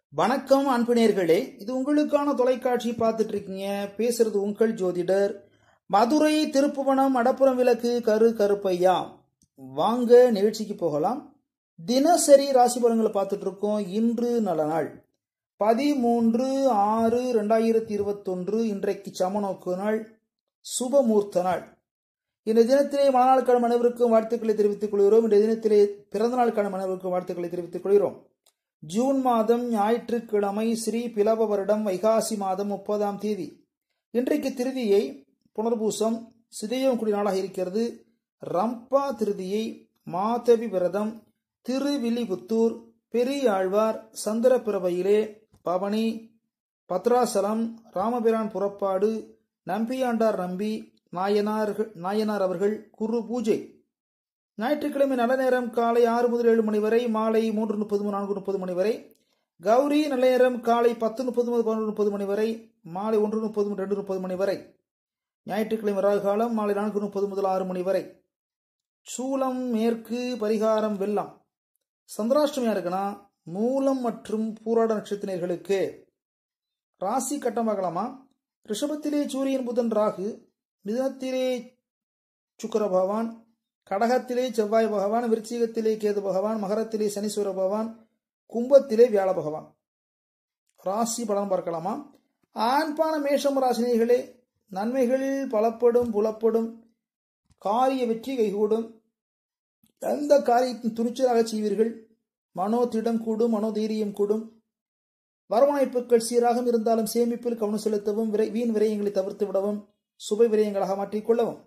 வணக்கம் அன்பினேர்களே இது உங்களுக்கான தொலைக்காட்சி பார்த்துட்டு இருக்கீங்க பேசுறது உங்கள் ஜோதிடர் மதுரை திருப்புவனம் அடப்புறம் விளக்கு கரு கருப்பையா வாங்க நிகழ்ச்சிக்கு போகலாம் தினசரி ராசி பலன்களை பார்த்துட்டு இருக்கோம் இன்று நல்ல நாள் பதிமூன்று ஆறு ரெண்டாயிரத்தி இருபத்தொன்று இன்றைக்கு சமநோக்கு நாள் சுபமூர்த்த நாள் இந்த தினத்திலே மணநாள் கிழமை அனைவருக்கும் வாழ்த்துக்களை தெரிவித்துக் கொள்கிறோம் இந்த தினத்திலே பிறந்தநாள் கிழமை அனைவருக்கும் வாழ்த்துக்களை தெரிவித்துக் கொள்கிறோம் ஜூன் மாதம் ஞாயிற்றுக்கிழமை ஸ்ரீ பிளவ வருடம் வைகாசி மாதம் முப்பதாம் தேதி இன்றைக்கு திருதியை புனர்பூசம் சிதையங்குடி நாளாக இருக்கிறது ரம்பா திருதியை மாதவி விரதம் திருவில்லிபுத்தூர் பெரியாழ்வார் சந்திரப்பிரபையிலே பவனி பத்ராசலம் ராமபிரான் புறப்பாடு நம்பியாண்டார் நம்பி நாயனார்கள் நாயனார் அவர்கள் குரு பூஜை ஞாயிற்றுக்கிழமை நல்ல நேரம் காலை ஆறு முதல் ஏழு மணி வரை மாலை மூன்று முப்பது நான்கு முப்பது மணி வரை கௌரி நல்ல நேரம் காலை பத்து முப்பது முதல் பதினொன்று முப்பது மணி வரை மாலை ஒன்று முப்பது ரெண்டு முப்பது மணி வரை ஞாயிற்றுக்கிழமை ராகு காலம் மாலை நான்கு முப்பது முதல் ஆறு மணி வரை சூலம் மேற்கு பரிகாரம் வெள்ளம் சந்திராஷ்டமியா இருக்குன்னா மூலம் மற்றும் பூராட நட்சத்திரர்களுக்கு ராசி கட்டம் பார்க்கலாமா ரிஷபத்திலே சூரியன் புதன் ராகு மிதனத்திலே சுக்கர பகவான் கடகத்திலே செவ்வாய் பகவான் விருச்சிகத்திலே கேது பகவான் மகரத்திலே சனீஸ்வர பகவான் கும்பத்திலே வியாழ பகவான் ராசி பலன் பார்க்கலாமா ஆண்பான மேஷம் ராசினிகளே நன்மைகள் பலப்படும் புலப்படும் காரிய வெற்றி கைகூடும் எந்த காரியத்தின் துணிச்சலாக செய்வீர்கள் மனோதிடம் கூடும் மனோதைரியம் கூடும் வரவணைப்புகள் சீராக இருந்தாலும் சேமிப்பில் கவனம் செலுத்தவும் விரை வீண் விரயங்களை தவிர்த்து விடவும் சுப விரயங்களாக மாற்றிக்கொள்ளவும்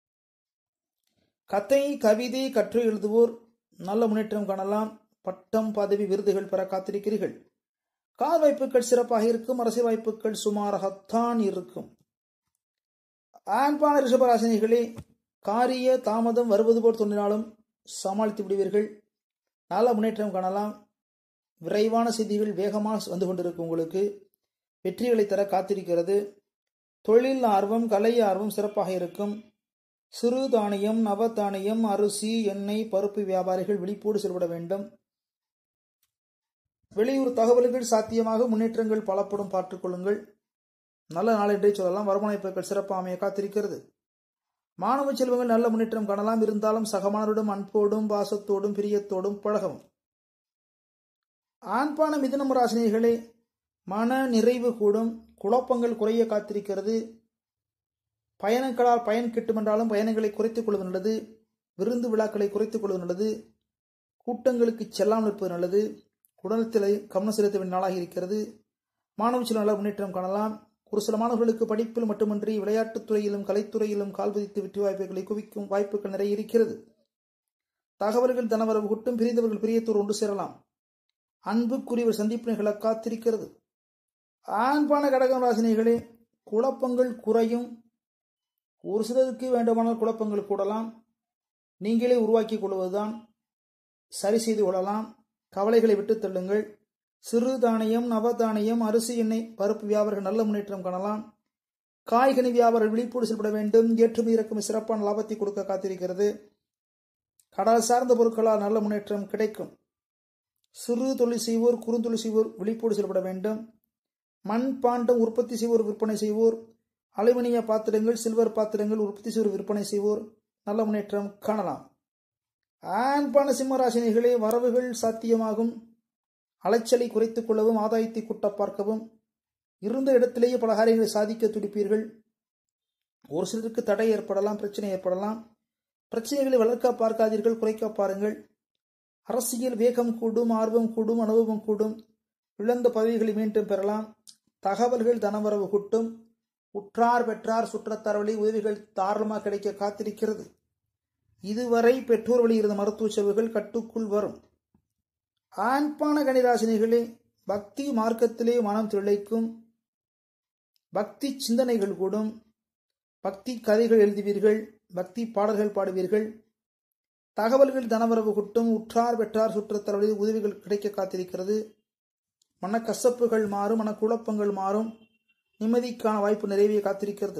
கதை கவிதை கற்று எழுதுவோர் நல்ல முன்னேற்றம் காணலாம் பட்டம் பதவி விருதுகள் பெற காத்திருக்கிறீர்கள் கால் வாய்ப்புகள் சிறப்பாக இருக்கும் அரசியல் வாய்ப்புகள் சுமாராகத்தான் இருக்கும் ஆண்பான ரிஷபராசினிகளே காரிய தாமதம் வருவது போல் தோன்றினாலும் சமாளித்து விடுவீர்கள் நல்ல முன்னேற்றம் காணலாம் விரைவான செய்திகள் வேகமாக வந்து கொண்டிருக்கும் உங்களுக்கு வெற்றிகளை தர காத்திருக்கிறது தொழில் ஆர்வம் கலை ஆர்வம் சிறப்பாக இருக்கும் சிறு தானியம் நவதானியம் அரிசி எண்ணெய் பருப்பு வியாபாரிகள் விழிப்போடு செயல்பட வேண்டும் வெளியூர் தகவல்கள் சாத்தியமாக முன்னேற்றங்கள் பலப்படும் பார்த்துக் கொள்ளுங்கள் நல்ல நாள் என்றே சொல்லலாம் வருமானப்பெருக்கள் சிறப்பாக அமைய காத்திருக்கிறது மாணவ செல்வங்கள் நல்ல முன்னேற்றம் காணலாம் இருந்தாலும் சகமானருடன் அன்போடும் பாசத்தோடும் பிரியத்தோடும் பழகவும் ஆண்பான மிதனம் ராசினிகளே மன நிறைவு கூடும் குழப்பங்கள் குறைய காத்திருக்கிறது பயணங்களால் பயன் கிட்டுமென்றாலும் பயணங்களை குறைத்துக் கொள்வது நல்லது விருந்து விழாக்களை குறைத்துக் கொள்வது நல்லது கூட்டங்களுக்கு செல்லாமல் இருப்பது நல்லது உடலத்தில் கவனம் செலுத்த வேண்டிய நாளாக இருக்கிறது மாணவ சில நல்ல முன்னேற்றம் காணலாம் ஒரு சில மாணவர்களுக்கு படிப்பில் மட்டுமின்றி விளையாட்டுத் துறையிலும் கலைத்துறையிலும் கால்பதித்து வெற்றி வாய்ப்புகளை குவிக்கும் வாய்ப்புகள் நிறைய இருக்கிறது தகவல்கள் தனவரவு கூட்டும் பிரிந்தவர்கள் பிரியத்தோர் ஒன்று சேரலாம் அன்புக்குரியவர் சந்திப்பினைகளை காத்திருக்கிறது ஆண்பான கடகம் ராசினிகளே குழப்பங்கள் குறையும் ஒரு சிலருக்கு வேண்டுமானால் குழப்பங்கள் கூடலாம் நீங்களே உருவாக்கி கொள்வதுதான் சரி செய்து கொள்ளலாம் கவலைகளை விட்டு தள்ளுங்கள் சிறு தானியம் நவதானியம் அரிசி எண்ணெய் பருப்பு வியாபாரிகள் நல்ல முன்னேற்றம் காணலாம் காய்கனி வியாபாரம் விழிப்போடு செயல்பட வேண்டும் ஏற்றுமதி இறக்குமதி சிறப்பான லாபத்தை கொடுக்க காத்திருக்கிறது கடல் சார்ந்த பொருட்களால் நல்ல முன்னேற்றம் கிடைக்கும் சிறு தொழில் செய்வோர் குறுந்தொழில் செய்வோர் விழிப்போடு செயல்பட வேண்டும் மண் பாண்டம் உற்பத்தி செய்வோர் விற்பனை செய்வோர் அலுமினிய பாத்திரங்கள் சில்வர் பாத்திரங்கள் உற்பத்தி செய்வோர் விற்பனை செய்வோர் நல்ல முன்னேற்றம் காணலாம் ஆண்பான சிம்மராசினிகளே வரவுகள் சாத்தியமாகும் அலைச்சலை குறைத்துக் கொள்ளவும் ஆதாயத்தை கூட்ட பார்க்கவும் இருந்த இடத்திலேயே பல காரியங்களை சாதிக்க துடிப்பீர்கள் ஒரு சிலருக்கு தடை ஏற்படலாம் பிரச்சனை ஏற்படலாம் பிரச்சனைகளை வளர்க்க பார்க்காதீர்கள் குறைக்க பாருங்கள் அரசியல் வேகம் கூடும் ஆர்வம் கூடும் அனுபவம் கூடும் இழந்த பதவிகளை மீண்டும் பெறலாம் தகவல்கள் தனவரவு கூட்டும் உற்றார் பெற்றார் சுற்றத்தரவழி உதவிகள் தாராளமாக கிடைக்க காத்திருக்கிறது இதுவரை பெற்றோர் வழி இருந்த மருத்துவ செலவுகள் கட்டுக்குள் வரும் ஆண்பான கணிராசினிகளே பக்தி மார்க்கத்திலே மனம் திளைக்கும் பக்தி சிந்தனைகள் கூடும் பக்தி கதைகள் எழுதுவீர்கள் பக்தி பாடல்கள் பாடுவீர்கள் தகவல்கள் தனவரவு கூட்டும் உற்றார் பெற்றார் சுற்றத்தரவழி உதவிகள் கிடைக்க காத்திருக்கிறது மனக்கசப்புகள் மாறும் மனக்குழப்பங்கள் மாறும் நிம்மதிக்கான வாய்ப்பு நிறைவே காத்திருக்கிறது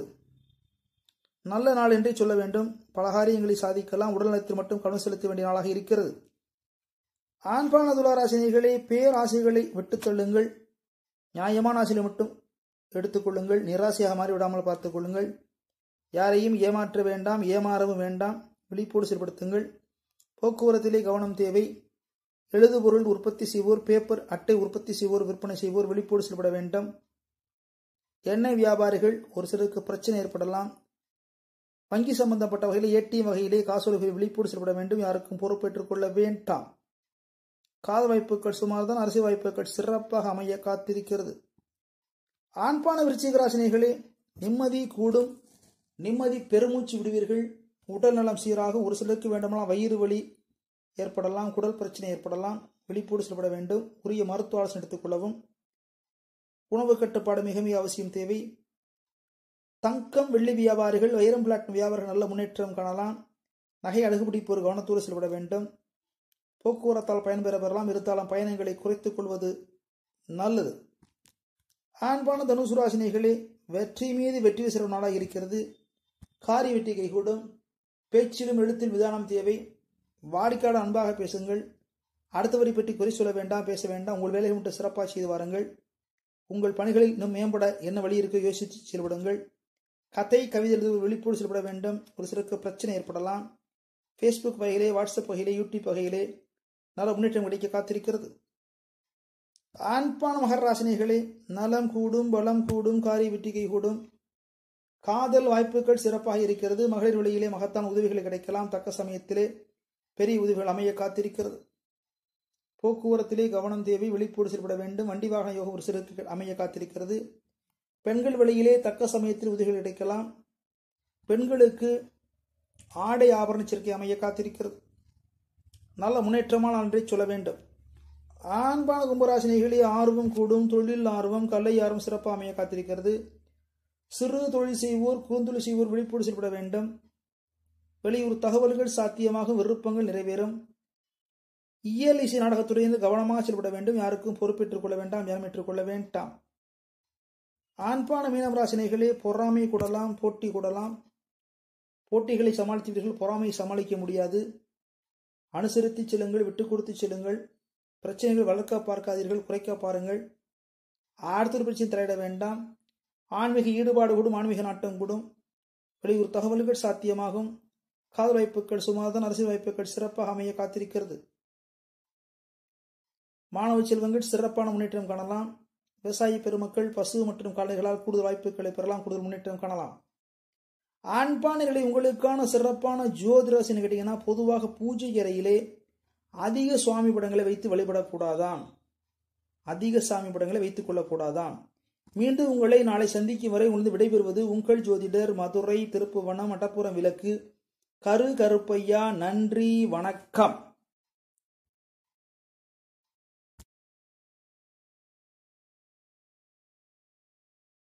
நல்ல நாள் என்றே சொல்ல வேண்டும் பல காரியங்களை சாதிக்கலாம் உடல்நலத்தில் மட்டும் கவனம் செலுத்த வேண்டிய நாளாக இருக்கிறது ஆண்பான துளாராசினிகளே பேராசைகளை விட்டுத் தள்ளுங்கள் நியாயமான ஆசைகளை மட்டும் எடுத்துக்கொள்ளுங்கள் நிராசையாக மாறிவிடாமல் பார்த்துக் கொள்ளுங்கள் யாரையும் ஏமாற்ற வேண்டாம் ஏமாறவும் வேண்டாம் விழிப்போடு செயல்படுத்துங்கள் போக்குவரத்திலே கவனம் தேவை எழுதுபொருள் உற்பத்தி செய்வோர் பேப்பர் அட்டை உற்பத்தி செய்வோர் விற்பனை செய்வோர் விழிப்போடு செயல்பட வேண்டும் எண்ணெய் வியாபாரிகள் ஒரு சிலருக்கு பிரச்சனை ஏற்படலாம் வங்கி சம்பந்தப்பட்ட வகையில் ஏடிஎம் வகையிலே காசோலைகளை விழிப்போடு செயல்பட வேண்டும் யாருக்கும் பொறுப்பேற்றுக் கொள்ள வேண்டாம் காத வாய்ப்புகள் சுமார் தான் அரசியல் வாய்ப்புகள் சிறப்பாக அமைய காத்திருக்கிறது ஆண்பான விருச்சிக ராசினிகளே நிம்மதி கூடும் நிம்மதி பெருமூச்சு விடுவீர்கள் உடல் நலம் சீராக ஒரு சிலருக்கு வேண்டுமானால் வயிறு வலி ஏற்படலாம் குடல் பிரச்சனை ஏற்படலாம் விழிப்போடு செயல்பட வேண்டும் உரிய மருத்துவ ஆலோசனை எடுத்துக்கொள்ளவும் உணவு கட்டுப்பாடு மிக மிக அவசியம் தேவை தங்கம் வெள்ளி வியாபாரிகள் வைரம் பிளாட் வியாபாரிகள் நல்ல முன்னேற்றம் காணலாம் நகை அழகுபிடிப்போர் கவனத்தோடு செயல்பட வேண்டும் போக்குவரத்தால் பயன்பெற பெறலாம் இருந்தாலும் பயணங்களை குறைத்துக் கொள்வது நல்லது ஆண்பான தனுசு ராசினிகளே வெற்றி மீது வெற்றி சிறப்பு நாளாக இருக்கிறது காரி வெற்றி கைகூடும் பேச்சிலும் எழுத்தில் விதானம் தேவை வாடிக்கையாளர் அன்பாக பேசுங்கள் அடுத்தவரை பற்றி குறை சொல்ல வேண்டாம் பேச வேண்டாம் உங்கள் வேலையை மட்டும் சிறப்பாக செய்து வாருங்கள் உங்கள் பணிகளில் இன்னும் மேம்பட என்ன வழி இருக்கோ யோசித்து செயல்படுங்கள் கதை கவிதை எழுதுவது விழிப்போடு செயல்பட வேண்டும் ஒரு சிலருக்கு பிரச்சனை ஏற்படலாம் ஃபேஸ்புக் வகையிலே வாட்ஸ்அப் வகையிலே யூடியூப் வகையிலே நல்ல முன்னேற்றம் கிடைக்க காத்திருக்கிறது ஆண்பான மகராசினிகளே நலம் கூடும் பலம் கூடும் காரி வெற்றிகை கூடும் காதல் வாய்ப்புகள் சிறப்பாக இருக்கிறது மகளிர் வழியிலே மகத்தான உதவிகள் கிடைக்கலாம் தக்க சமயத்திலே பெரிய உதவிகள் அமைய காத்திருக்கிறது போக்குவரத்திலே கவனம் தேவை விழிப்போடு செயல்பட வேண்டும் வண்டி வாகன யோக ஒரு சிலருக்கு அமைய காத்திருக்கிறது பெண்கள் வழியிலே தக்க சமயத்தில் உதவிகள் கிடைக்கலாம் பெண்களுக்கு ஆடை ஆபரண சேர்க்கை அமைய காத்திருக்கிறது நல்ல முன்னேற்றமான ஒன்றை சொல்ல வேண்டும் ஆண்பான கும்பராசினிகளே ஆர்வம் கூடும் தொழில் ஆர்வம் கலை ஆர்வம் சிறப்பாக அமைய காத்திருக்கிறது சிறு தொழில் செய்வோர் குறுந்தொழில் செய்வோர் விழிப்போடு செயல்பட வேண்டும் வெளியூர் தகவல்கள் சாத்தியமாக விருப்பங்கள் நிறைவேறும் இயல் இசை நாடகத்துறையிலிருந்து கவனமாக செயல்பட வேண்டும் யாருக்கும் பொறுப்பேற்றுக் கொள்ள வேண்டாம் யாரும் ஏற்றுக்கொள்ள வேண்டாம் ஆண்பான மீனம் ராசினிகளே பொறாமை கூடலாம் போட்டி கூடலாம் போட்டிகளை சமாளித்தீர்கள் பொறாமையை சமாளிக்க முடியாது அனுசரித்து செல்லுங்கள் விட்டு கொடுத்து செல்லுங்கள் பிரச்சனைகள் வளர்க்க பார்க்காதீர்கள் குறைக்க பாருங்கள் ஆழ்த்தொரு பிரச்சனை தலையிட வேண்டாம் ஆன்மீக ஈடுபாடு கூடும் ஆன்மீக நாட்டம் கூடும் வெளியூர் தகவல்கள் சாத்தியமாகும் காதல் வாய்ப்புகள் சுமார்தான் அரசியல் வாய்ப்புகள் சிறப்பாக அமைய காத்திருக்கிறது மாணவ செல்வங்கள் சிறப்பான முன்னேற்றம் காணலாம் விவசாய பெருமக்கள் பசு மற்றும் காளைகளால் கூடுதல் வாய்ப்புகளை பெறலாம் கூடுதல் முன்னேற்றம் காணலாம் ஆண்பானைகளை உங்களுக்கான சிறப்பான ஜோதிராசின்னு கேட்டீங்கன்னா பொதுவாக பூஜை அறையிலே அதிக சுவாமி படங்களை வைத்து வழிபடக்கூடாதான் அதிக சாமி படங்களை வைத்துக் கொள்ளக்கூடாதான் மீண்டும் உங்களை நாளை சந்திக்கும் வரை உணர்ந்து விடைபெறுவது உங்கள் ஜோதிடர் மதுரை திருப்புவனம் மட்டப்புறம் விளக்கு கரு கருப்பையா நன்றி வணக்கம்